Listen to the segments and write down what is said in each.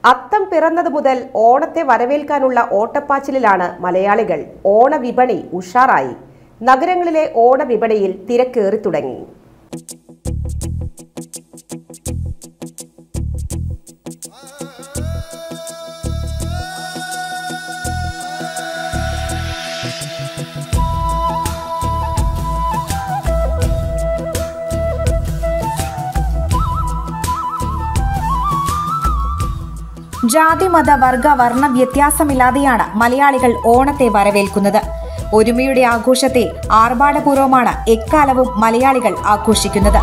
അത്തം പിറന്നത് മുതൽ ഓണത്തെ വരവേൽക്കാനുള്ള ഓട്ടപ്പാച്ചിലിലാണ് മലയാളികൾ ഓണവിപണി ഉഷാറായി നഗരങ്ങളിലെ ഓണവിപണിയിൽ തിരക്കേറി തുടങ്ങി ജാതി മത വർഗ വർണ്ണ വ്യത്യാസമില്ലാതെയാണ് മലയാളികൾ ഓണത്തെ വരവേൽക്കുന്നത് ഒരുമയുടെ ആഘോഷത്തെ ആർഭാടപൂർവ്വമാണ് എക്കാലവും മലയാളികൾ ആഘോഷിക്കുന്നത്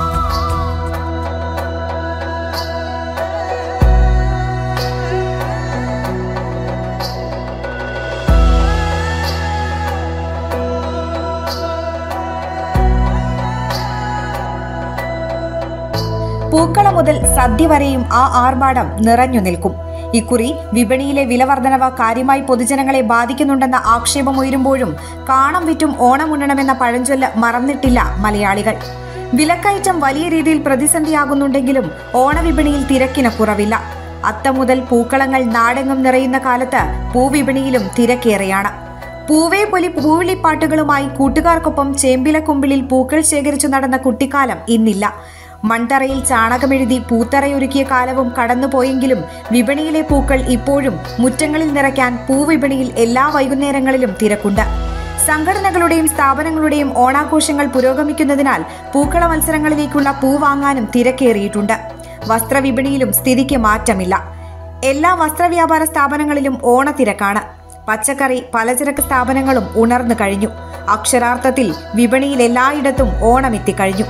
പൂക്കള മുതൽ സദ്യ വരെയും ആ ആർഭാടം നിറഞ്ഞു നിൽക്കും ഇക്കുറി വിപണിയിലെ വിലവർധനവ് കാര്യമായി പൊതുജനങ്ങളെ ബാധിക്കുന്നുണ്ടെന്ന ആക്ഷേപം ഉയരുമ്പോഴും കാണം വിറ്റും ഓണമുണ്ണണമെന്ന പഴഞ്ചൊല്ല് മറന്നിട്ടില്ല മലയാളികൾ വിലക്കയറ്റം വലിയ രീതിയിൽ പ്രതിസന്ധിയാകുന്നുണ്ടെങ്കിലും ഓണവിപണിയിൽ തിരക്കിന് കുറവില്ല അത്തം മുതൽ പൂക്കളങ്ങൾ നാടെങ്ങും നിറയുന്ന കാലത്ത് പൂവിപണിയിലും തിരക്കേറെയാണ് പൂവേ പൊലി പൂവിളിപ്പാട്ടുകളുമായി കൂട്ടുകാർക്കൊപ്പം ചേമ്പിലക്കുമ്പിളിൽ പൂക്കൾ ശേഖരിച്ചു നടന്ന കുട്ടിക്കാലം ഇന്നില്ല മൺതറയിൽ ചാണകമെഴുതി പൂത്തറയൊരുക്കിയ കാലവും കടന്നുപോയെങ്കിലും വിപണിയിലെ പൂക്കൾ ഇപ്പോഴും മുറ്റങ്ങളിൽ നിറയ്ക്കാൻ പൂവിപണിയിൽ എല്ലാ വൈകുന്നേരങ്ങളിലും തിരക്കുണ്ട് സംഘടനകളുടെയും സ്ഥാപനങ്ങളുടെയും ഓണാഘോഷങ്ങൾ പുരോഗമിക്കുന്നതിനാൽ പൂക്കള മത്സരങ്ങളിലേക്കുള്ള പൂ വാങ്ങാനും തിരക്കേറിയിട്ടുണ്ട് വസ്ത്രവിപണിയിലും സ്ഥിതിക്ക് മാറ്റമില്ല എല്ലാ വസ്ത്രവ്യാപാര സ്ഥാപനങ്ങളിലും ഓണത്തിരക്കാണ് പച്ചക്കറി പലചരക്ക് സ്ഥാപനങ്ങളും ഉണർന്നു കഴിഞ്ഞു അക്ഷരാർത്ഥത്തിൽ വിപണിയിൽ എല്ലായിടത്തും ഓണം എത്തിക്കഴിഞ്ഞു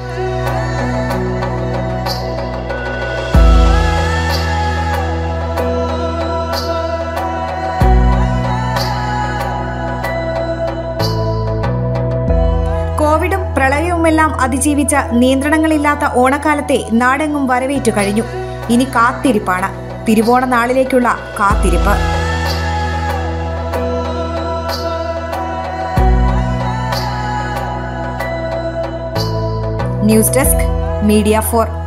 കോവിഡും പ്രളയവുമെല്ലാം അതിജീവിച്ച നിയന്ത്രണങ്ങളില്ലാത്ത ഓണക്കാലത്തെ നാടെങ്ങും വരവേറ്റു കഴിഞ്ഞു ഇനി കാത്തിരിപ്പാണ് തിരുവോണ നാളിലേക്കുള്ള കാത്തിരിപ്പ് ന്യൂസ് ഡെസ്ക് മീഡിയ ഫോർ